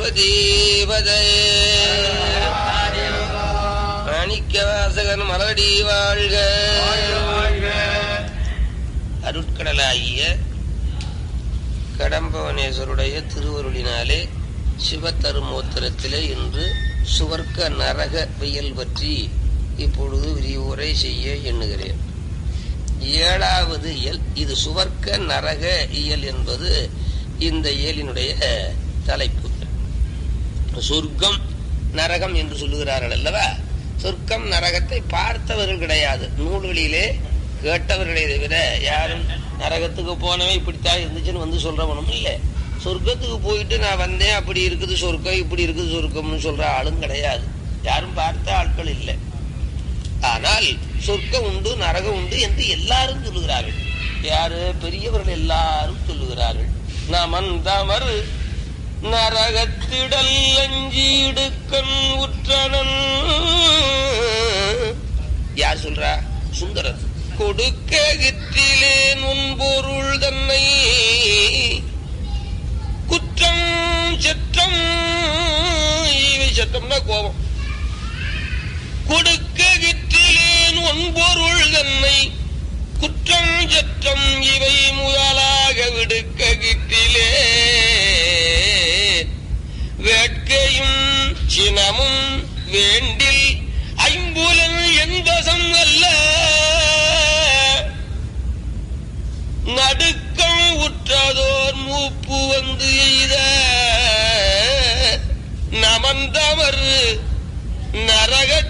பார்வதீபதே மாணிக்க வாசகன் மலரடி வாழ்க அருட்கடலாகிய கடம்பவனேஸ்வருடைய திருவருளினாலே சிவத்தருமோத்திரத்திலே இன்று சுவர்க்க நரக வியல் பற்றி இப்பொழுது விரிவுரை செய்ய எண்ணுகிறேன் ஏழாவது இயல் இது சுவர்க்க நரக இயல் என்பது இந்த இயலினுடைய தலைப்பு சொர்க்கம் நரகம் என்று சொல்லுகிறார்கள் அல்லவா சொர்க்கம் நரகத்தை பார்த்தவர்கள் கிடையாது நூல்களிலே கேட்டவர்களை தவிர யாரும் நரகத்துக்கு போனவன் இப்படித்தான் இருந்துச்சுன்னு வந்து சொல்றவனும் இல்லை சொர்க்கத்துக்கு போயிட்டு நான் வந்தேன் அப்படி இருக்குது சொர்க்கம் இப்படி இருக்குது சொர்க்கம்னு சொல்ற ஆளும் கிடையாது யாரும் பார்த்த ஆட்கள் இல்லை ஆனால் சொர்க்கம் உண்டு நரகம் உண்டு என்று எல்லாரும் சொல்லுகிறார்கள் யாரு பெரியவர்கள் எல்லாரும் சொல்லுகிறார்கள் நமந்தமர் நரகத்திடல் அஞ்சீடுக்கண் உற்றனன் யார் சொல்றா சுந்தரர் கொடுக்க கிற்றிலேன் உன் பொருள் தன்னை குற்றம் செற்றம் இவை சட்டம்னா கோபம் கொடுக்க கிற்றிலேன் உன் பொருள் தன்னை குற்றம் சற்றம் இவை முதலாக விடுக்க கிற்றிலே வேட்கையும் சினமும் வேண்டில் ஐம்புலன் என்பசம் அல்ல நடுக்கம் உற்றதோர் மூப்பு வந்து எய்த நமந்தவர் நரக